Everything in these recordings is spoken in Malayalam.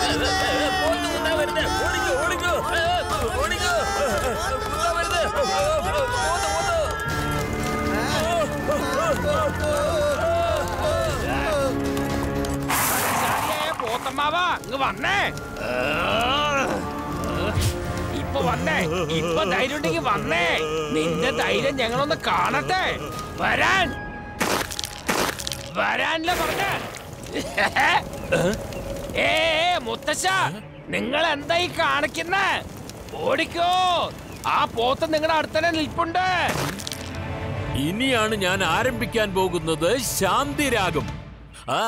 പോത്ത് കുത്താൻ വരുന്നേ. ഓടിക്കോ, ഓടിക്കോ. ഓടിക്കോ. കുത്താൻ വരുന്നേ. പോത്ത്, പോത്ത്. ചാടിയായ പോത്തമ്മാവാ ഇങ്ങ് വന്നേ ഇപ്പൊ വന്നേ ഇപ്പൊ ധൈര്യം ഉണ്ടെങ്കിൽ വന്നേ നിന്റെ ധൈര്യം ഞങ്ങളൊന്ന് കാണട്ടെ വരാൻ വരാനല്ല പറഞ്ഞ ഏ മുത്തശ്ശ നിങ്ങൾ എന്താ ഈ കാണിക്കുന്നേ ഓടിക്കോ ആ പോത്ത് നിങ്ങളുടെ അടുത്തന്നെ നിൽപ്പുണ്ട് ഇനിയാണ് ഞാൻ ആരംഭിക്കാൻ പോകുന്നത് ശാന്തിരാഗം ആ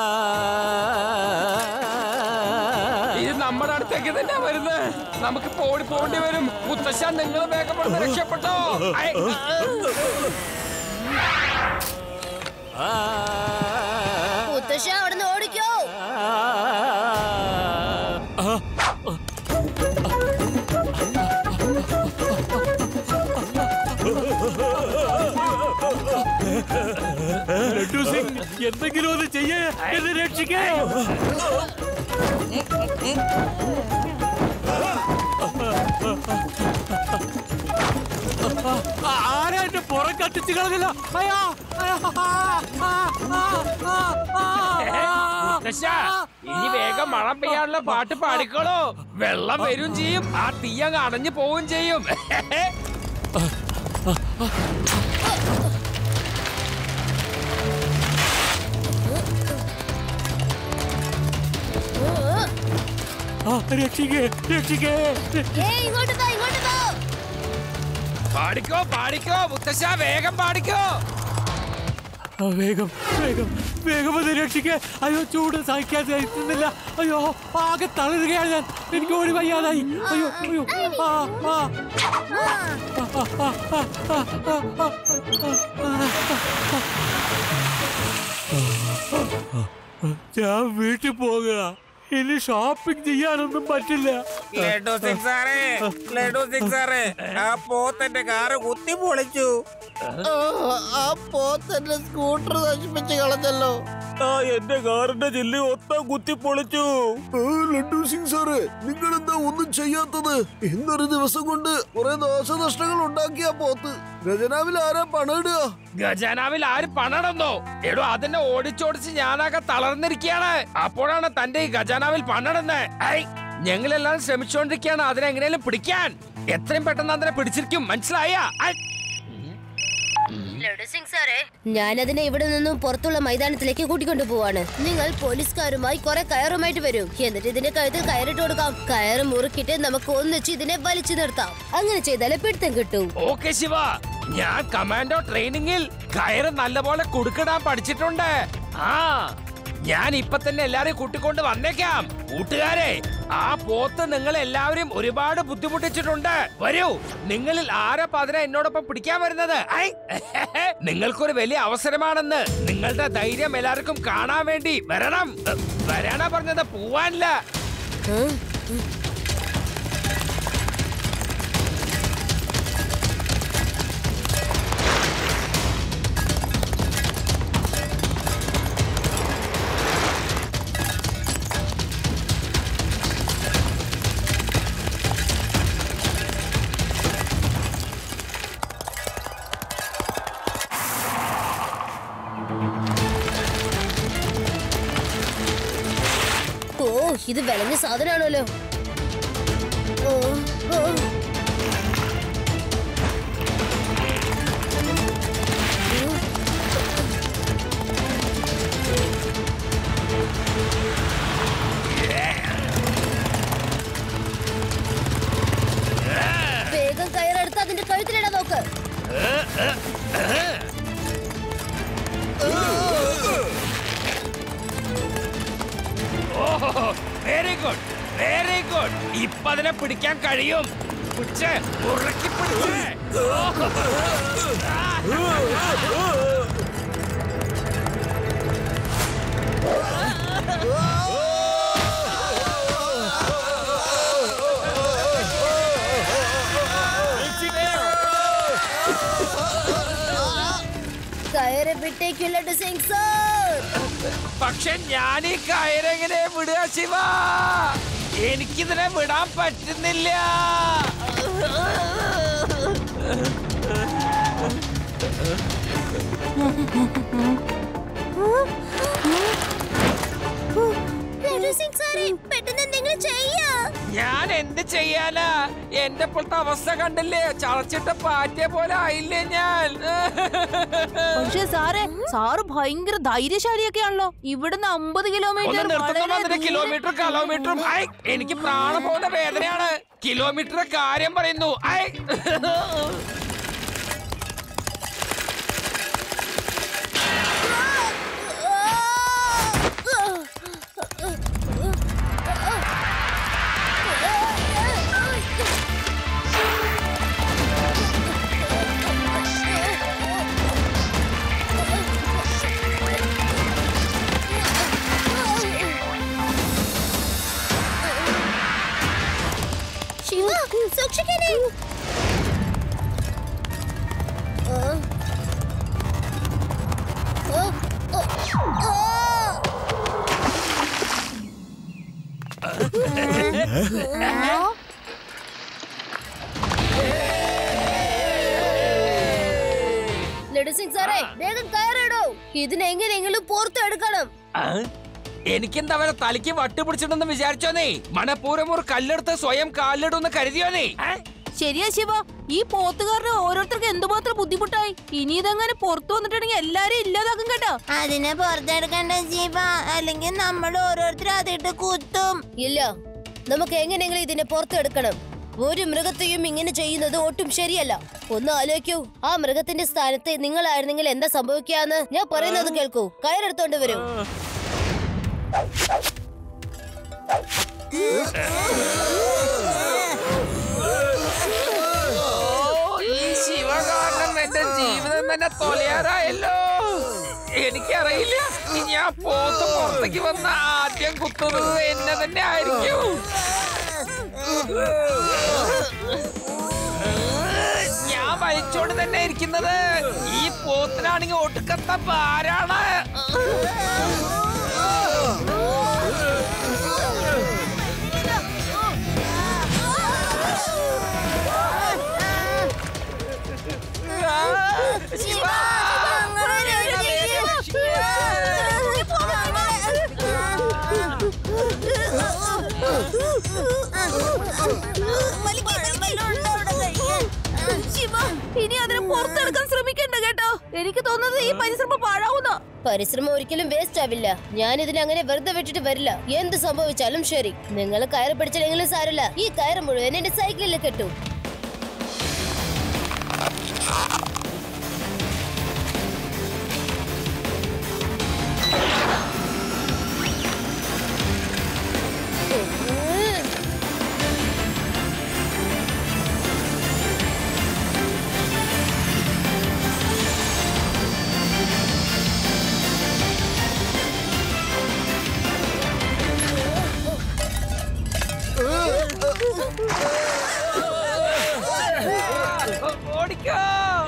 ഇത് നമ്മുടെ അടുത്തേക്ക് തന്നെ വരുന്നത് നമുക്ക് പോടി പോണ്ടി വരും മുത്തശ്ശ നിങ്ങൾ വേഗം ഇവിടുന്ന് രക്ഷപ്പെട്ടോ ഐ, ആ, മുത്തശ്ശ അവിടുന്ന് ഓടിക്കോ ആ, ലഡ്ഡു സിംഗ് എന്തെങ്കിലും ഒന്ന് ചെയ്യേ എന്നെ രക്ഷിക്കേ ആ, ആരാ എന്റെ പുറം കത്തിച്ച് കളഞ്ഞില്ല അയ്യോ അയ്യോ, ആ, ആ, ആ, ആ, ആ, ആ. മുത്തശ്ശ ഇനി വേഗം മഴ പെയ്യാനുള്ള പാട്ട് പാടിക്കോളൂ വെള്ളം വരും ചെയ്യും ആ തീയങ്ങ് അണഞ്ഞു പോവും ചെയ്യും ആ, രക്ഷിക്കേ രക്ഷിക്കേ ഏയ് ഇങ്ങോട്ട് വാ ഇങ്ങോട്ട് വാ പാടിക്കോ പാടിക്കോ മുത്തശ്ശ വേഗം പാടിക്കോ ആ, വേഗം വേഗം വേഗം ഒന്ന് രക്ഷിക്കേ അയ്യോ ചൂട് സഹിക്കാൻ സഹിക്കുന്നില്ല അയ്യോ ആകെ തളരുകയാണ് ഞാൻ എനിക്ക് ഓടി വയ്യാതായി അയ്യോ അയ്യോ ആ ആ ഞാൻ വീട്ടിൽ പോകുക ഇനി ഷോപ്പിംഗ് ചെയ്യാനൊന്നും പറ്റില്ല ലഡു സിംഗ് സാറേ ലഡു സിംഗ് സാറേ ആ പോത്തന്റെ കാറ് കുത്തി പൊളിച്ചു ആ പോത്തന്റെ സ്കൂട്ടർ നശിപ്പിച്ച് കളഞ്ഞല്ലോ ആ എന്റെ കാറിന്റെ ചില്ല് ഒത്തം കുത്തി പൊളിച്ചു ലഡു സിംഗ് സാറ് നിങ്ങൾ എന്താ ഒന്നും ചെയ്യാത്തത് ഇന്നൊരു ദിവസം കൊണ്ട് കുറെ നാശനഷ്ടങ്ങൾ ഉണ്ടാക്കിയ പോത്ത് ഖജനാവിൽ ആരാ പണം ഇടുക ഖജാനാവിൽ ആര് പണടന്നോ എടോ അതിനെ ഓടിച്ചോടിച്ച് ഞാനാകെ തളർന്നിരിക്കുകയാണ് അപ്പോഴാണ് തന്റെ ഈ ഖജാനാവിൽ പണടന്ന് ഐ ഞങ്ങളെല്ലാം ശ്രമിച്ചുകൊണ്ടിരിക്കുകയാണ് അതിനെ എങ്ങനെയും പിടിക്കാൻ എത്രയും പെട്ടെന്ന് അതിനെ പിടിച്ചിരിക്കും മനസ്സിലായ സിംഗ് സാറേ ഞാനതിനെ ഇവിടെ നിന്നും പുറത്തുള്ള മൈതാനത്തിലേക്ക് കൂട്ടിക്കൊണ്ടു പോവാണ് നിങ്ങൾ പോലീസുകാരുമായി കുറെ കയറുമായിട്ട് വരും എന്നിട്ട് ഇതിന്റെ കഴുത്തിൽ കയറിട്ട് കൊടുക്കാം കയറ് മുറുക്കിട്ട് നമുക്ക് ഒന്നിച്ച് ഇതിനെ വലിച്ചു നിർത്താം അങ്ങനെ ചെയ്താലേ പിടുത്തം കിട്ടും ഓക്കെ ശിവ ഞാൻ കമാൻഡോ ട്രെയിനിങ്ങിൽ കയറ് നല്ലപോലെ കുടുക്കിടാൻ പഠിച്ചിട്ടുണ്ട് ആ ഞാൻ ഇപ്പൊ തന്നെ എല്ലാരെയും കൂട്ടിക്കൊണ്ട് വന്നേക്കാം കൂട്ടുകാരെ ആ പോത്ത് നിങ്ങൾ എല്ലാവരും ഒരുപാട് ബുദ്ധിമുട്ടിച്ചിട്ടുണ്ട് വരൂ നിങ്ങളിൽ ആരാ പതിന എന്നോടൊപ്പം പിടിക്കാൻ വരുന്നത് ഐ, നിങ്ങൾക്കൊരു വലിയ അവസരമാണെന്ന് നിങ്ങളുടെ ധൈര്യം എല്ലാവർക്കും കാണാൻ വേണ്ടി വരണം വരാനാ പറഞ്ഞത് പോവാനില്ല ഓ ഇത് വിളഞ്ഞ സാധനമാണല്ലോ ഓ ഓ വേഗം കയറെടുത്ത് അതിന്റെ കഴുത്തിലിടാൻ നോക്ക് വെരി ഗുഡ് വെരി ഗുഡ് ഇപ്പൊ അതിനെ പിടിക്കാൻ കഴിയും പിടിച്ച് ഉറക്കി പിടിച്ച് കയറ് വിട്ടേക്കില്ല സിംഗ് സാർ പക്ഷെ ഞാൻ ഈ കയറെങ്ങനെ വിടുക ശിവ എനിക്കിതിനെ വിടാൻ പറ്റുന്നില്ല പെട്ടെന്ന് എന്തെങ്കിലും ചെയ്യാ ഞാൻ എന്ത് ചെയ്യാനാ എന്റെ ഇപ്പോഴത്തെ അവസ്ഥ കണ്ടില്ലേ ചളച്ചിട്ട് പാറ്റിയ പോലെ ആയില്ലേ ഞാൻ പക്ഷേ സാറേ സാറ് ഭയങ്കര ധൈര്യശാലിയൊക്കെയാണല്ലോ ഇവിടുന്ന് അമ്പത് ഒന്ന് കിലോമീറ്റർ നിർത്തുന്ന വളരെ വന്നിട്ട് ദൂരെ- കിലോമീറ്റർ കിലോമീറ്ററും ഐ എനിക്ക് പ്രാണം പോകുന്ന വേദനയാണ് കിലോമീറ്റർ കാര്യം പറയുന്നു ഐ ശിവ സൂക്ഷിക്കണേ ആ. ആ, ആ, ആ. ലഡു സിംഗ് സാറേ വേഗം കയറിടോ ഇതിനെങ്ങനെയെങ്കിലും പുറത്തെടുക്കണം ആ? എനിക്കെന്താ അവരെ തലയ്ക്ക് വട്ട് പിടിച്ചിട്ടുണ്ടെന്ന് വിചാരിച്ചോ നീ മനഃപൂർവ്വം ഒരു കല്ലെടുത്ത് സ്വയം കാലിടുന്ന് കരുതിയോ നീ ആ? ശരിയാ ശിവ ഈ പോത്തുകാരുടെ ഓരോരുത്തർക്ക് എന്തുമാത്രം ബുദ്ധിമുട്ടായി ഇനി ഇതെങ്ങനെ പുറത്തു വന്നിട്ടുണ്ടെങ്കിൽ എല്ലാരും ഇല്ലാതാക്കും കേട്ടോ അതിനെ പുറത്തെടുക്കണ്ട ജീവ അല്ലെങ്കിൽ നമ്മൾ ഓരോരുത്തരും അതിട്ട് കുത്തും ഇല്ല നമുക്ക് എങ്ങനെയെങ്കിലും ഇതിനെ പുറത്തെടുക്കണം ഒരു മൃഗത്തെയും ഇങ്ങനെ ചെയ്യുന്നത് ഒട്ടും ശരിയല്ല ഒന്ന് ആലോചിക്കൂ ആ മൃഗത്തിന്റെ സ്ഥാനത്ത് നിങ്ങളായിരുന്നെങ്കിൽ എന്താ സംഭവിക്കാന്ന് ഞാൻ പറയുന്നത് കേൾക്കൂ കയറെടുത്തോണ്ട് വരൂ ഈ ശിവ കാരണം എന്റെ ജീവിതം തന്നെ തൊലയാറായല്ലോ എനിക്കറിയില്ല ഇനി ആ പോത്ത് പുറത്തേക്ക് വന്ന ആദ്യം കുത്തുന്നത് എന്നെ തന്നെ ആയിരിക്കും ഞാൻ വലിച്ചോണ്ട് തന്നെ ഇരിക്കുന്നത് ഈ പോത്തിനാണെങ്കിൽ ഒടുക്കത്ത ഭാരാണ് ശിവ ശിവ ഇനി അതിനെ പുറത്തെടുക്കാൻ ശ്രമിക്കണ്ട കേട്ടോ എനിക്ക് തോന്നുന്നത് ഈ പരിശ്രമം പാഴാവുന്ന പരിശ്രമം ഒരിക്കലും വേസ്റ്റ് ആവില്ല ഞാൻ ഇതിനെ അങ്ങനെ വെറുതെ വിട്ടിട്ട് വരില്ല എന്ത് സംഭവിച്ചാലും ശരി നിങ്ങൾ കയറ് പിടിച്ചില്ലെങ്കിലും സാരമില്ല ഈ കയറ് മുഴുവൻ എന്റെ സൈക്കിളിൽ കെട്ടു ഓടിക്കോ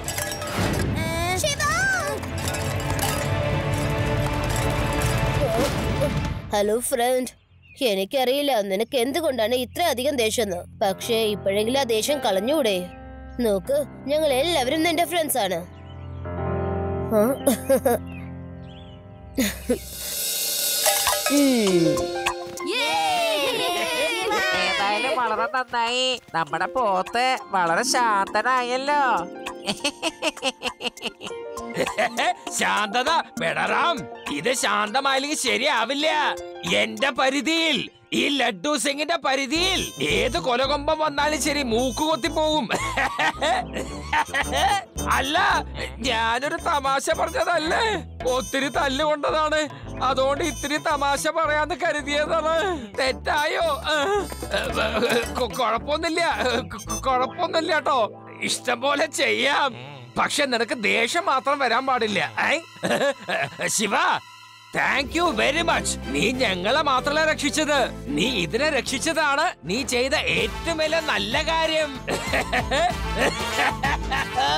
ഹലോ ഫ്രണ്ട് എനിക്കറിയില്ല നിനക്ക് എന്തുകൊണ്ടാണ് ഇത്ര അധികം ദേഷ്യം പക്ഷേ ഇപ്പോഴെങ്കിലും ആ ദേഷ്യം കളഞ്ഞൂടെ നോക്ക് ഞങ്ങൾ എല്ലാവരും നിന്റെ ഫ്രണ്ട്സ് ആണ് ആ? ഉം. ഏതായാലും വളരെ നന്നായി നമ്മുടെ പോത്ത് വളരെ ശാന്തനായല്ലോ ശാന്തത ബെടറാം ഇത് ശാന്തമായില്ലെങ്കിൽ ശരിയാവില്ല എന്റെ പരിധിയിൽ ഈ ലഡ്ഡു സിംഗിന്റെ പരിധിയിൽ ഏത് കൊലകൊമ്പം വന്നാലും ശരി മൂക്ക് കൊത്തി പോവും അല്ല ഞാനൊരു തമാശ പറഞ്ഞതല്ലേ ഒത്തിരി തല്ലുകൊണ്ടതാണ് അതുകൊണ്ട് ഇത്തിരി തമാശ പറയാന്ന് കരുതിയതാണ് തെറ്റായോ കൊ- കുഴപ്പമൊന്നുമില്ല കൊ- കുഴപ്പമൊന്നുമില്ല കേട്ടോ ഇഷ്ടം പോലെ ചെയ്യാം പക്ഷെ നിനക്ക് ദേഷ്യം മാത്രം വരാൻ പാടില്ല ഐ? Shiva thank you very much നീ ഞങ്ങളെ മാത്രമല്ല രക്ഷിച്ചത് നീ ഇതിനെ രക്ഷിച്ചതാണ് നീ ചെയ്ത ഏറ്റവും വലിയ നല്ല കാര്യം